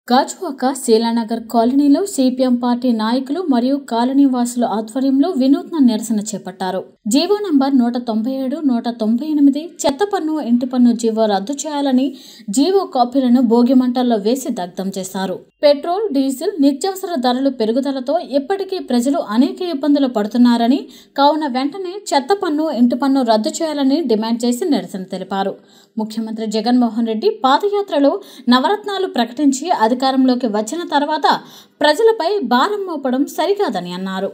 గాజువాక శీలానగర్ కాలనీలో CPM party నాయకులు మరియు కాలనీ వాసుల ఆధ్వర్యంలో వినూత్న నిరసన చేపట్టారు జీవో నంబర్ నూట తొంభై ఏడు నూట తొంభై ఎనిమిది చెత్త పన్ను ఇంటి పన్ను జీవో రద్దు చేయాలని జీవో కాపీలను భోగి మంటల్లో వేసి దగ్ధం చేశారు పెట్రోల్ డీజిల్ నిత్యావసర ధరలు పెరుగుదలతో ఇప్పటికీ ప్రజలు అనేక ఇబ్బందులు పడుతున్నారని కావున వెంటనే చెత్త పన్ను ఇంటి పన్ను రద్దు చేయాలని డిమాండ్ చేసి నిరసన తెలిపారు ముఖ్యమంత్రి జగన్మోహన్ రెడ్డి పాదయాత్రలో నవరత్నాలు ప్రకటించి అధికారంలోకి వచ్చిన తర్వాత ప్రజలపై భారం మోపడం సరికాదని అన్నారు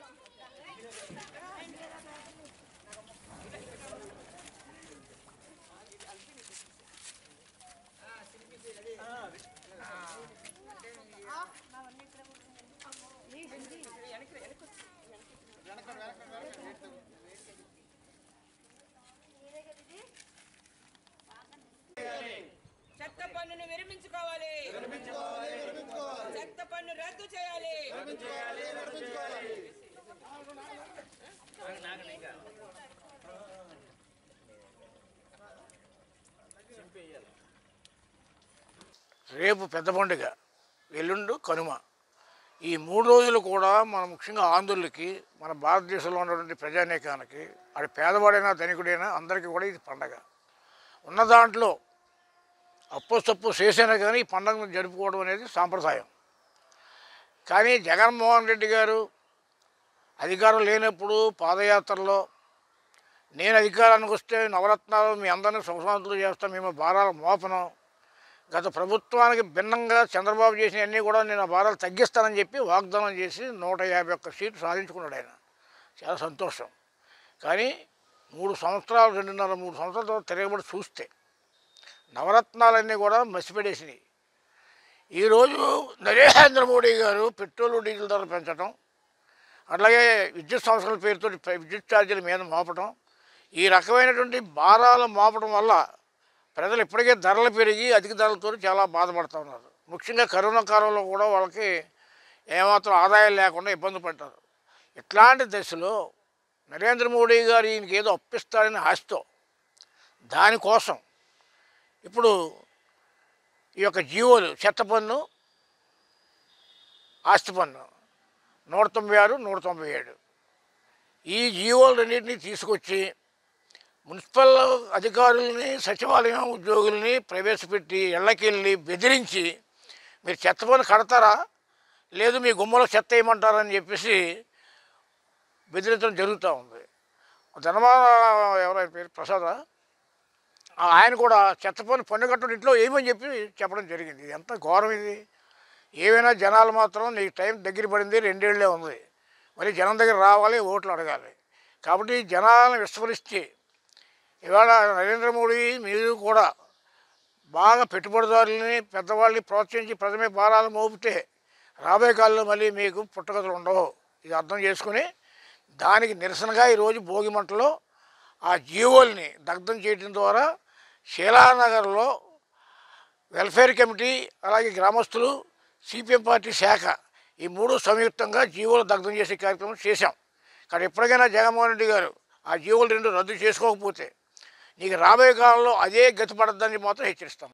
చెత్త పన్నును విరమించుకోవాలి చెత్త పన్ను రద్దు చేయాలి రేపు పెద్ద పండుగ ఎల్లుండు కనుమ ఈ మూడు రోజులు కూడా మన ముఖ్యంగా ఆంధ్రులకి మన భారతదేశంలో ఉన్నటువంటి ప్రజానీకానికి అది పేదవాడైనా ధనికుడైనా అందరికీ కూడా ఇది పండగ ఉన్న దాంట్లో అప్పు తప్పు చేసినా కానీ ఈ పండుగను జరుపుకోవడం అనేది సాంప్రదాయం కానీ జగన్మోహన్ రెడ్డి గారు అధికారం లేనప్పుడు పాదయాత్రలో నేను అధికారానికి వస్తే నవరత్నాలు మీ అందరినీ సుఖశాంతులు చేస్తాం మేము భారాలు మోపను గత ప్రభుత్వానికి భిన్నంగా చంద్రబాబు చేసిన అన్నీ కూడా నేను ఆ భారాలు తగ్గిస్తానని చెప్పి వాగ్దానం చేసి నూట యాభై ఒక్క సీట్లు సాధించుకున్నాడు ఆయన చాలా సంతోషం కానీ మూడు సంవత్సరాలు రెండున్నర మూడు సంవత్సరాల తర్వాత తిరగబడి చూస్తే నవరత్నాలన్నీ కూడా మసిపెడేసినాయి ఈరోజు నరేంద్ర మోడీ గారు పెట్రోల్ డీజిల్ ధరలు పెంచడం అట్లాగే విద్యుత్ సంస్థల పేరుతో విద్యుత్ ఛార్జీల మీద మోపడం ఈ రకమైనటువంటి భారాలు మోపడం వల్ల ప్రజలు ఇప్పటికే ధరలు పెరిగి అధిక ధరలతో చాలా బాధపడుతూ ఉన్నారు ముఖ్యంగా కరోనా కాలంలో కూడా వాళ్ళకి ఏమాత్రం ఆదాయం లేకుండా ఇబ్బంది పడ్డారు ఇట్లాంటి దశలో నరేంద్ర మోడీ గారు ఈయనకి ఏదో అప్పిస్తారని ఆశతో దానికోసం ఇప్పుడు ఈ యొక్క జీవోలు చెత్త పన్ను ఆస్తి పన్ను నూట తొంభై ఆరు నూట తొంభై ఏడు ఈ జీవోలు రెండింటినీ తీసుకొచ్చి మున్సిపల్ అధికారులని సచివాలయం ఉద్యోగుల్ని ప్రవేశపెట్టి ఇళ్ళకెళ్ళి బెదిరించి మీరు చెత్త పన్ను కడతారా లేదు మీ గుమ్మలో చెత్త వేయమంటారని చెప్పేసి బెదిరించడం జరుగుతూ ఉంది ధనమా ఎవరైనా పేరు ప్రసాద ఆయన కూడా చెత్త పన్ను పన్ను కట్టడం ఇంట్లో ఏమని చెప్పి చెప్పడం జరిగింది ఇది ఎంత ఘోరం ఇది ఏవైనా జనాలు మాత్రం నీకు టైం దగ్గర పడింది రెండేళ్లే ఉంది మరి జనం దగ్గర రావాలి ఓట్లు అడగాలి కాబట్టి జనాలను విస్మరించి ఇవాళ నరేంద్ర మోడీ మీరు కూడా బాగా పెట్టుబడిదారులని పెద్దవాళ్ళని ప్రోత్సహించి ప్రజమే భారాలు మోపితే రాబోయే కాలంలో మళ్ళీ మీకు పుట్టగతులు ఉండవు ఇది అర్థం చేసుకుని దానికి నిరసనగా ఈరోజు భోగి మంటలో ఆ జీవోల్ని దగ్ధం చేయడం ద్వారా శీలానగర్లో వెల్ఫేర్ కమిటీ అలాగే గ్రామస్తులు సిపిఎం పార్టీ శాఖ ఈ మూడు సంయుక్తంగా జీవోలు దగ్ధం చేసే కార్యక్రమం చేశాం కానీ ఎప్పటికైనా జగన్మోహన్ రెడ్డి గారు ఆ జీవోలు రెండు రద్దు చేసుకోకపోతే నీకు రాబోయే కాలంలో అదే గతి పడద్దని మాత్రం హెచ్చరిస్తాం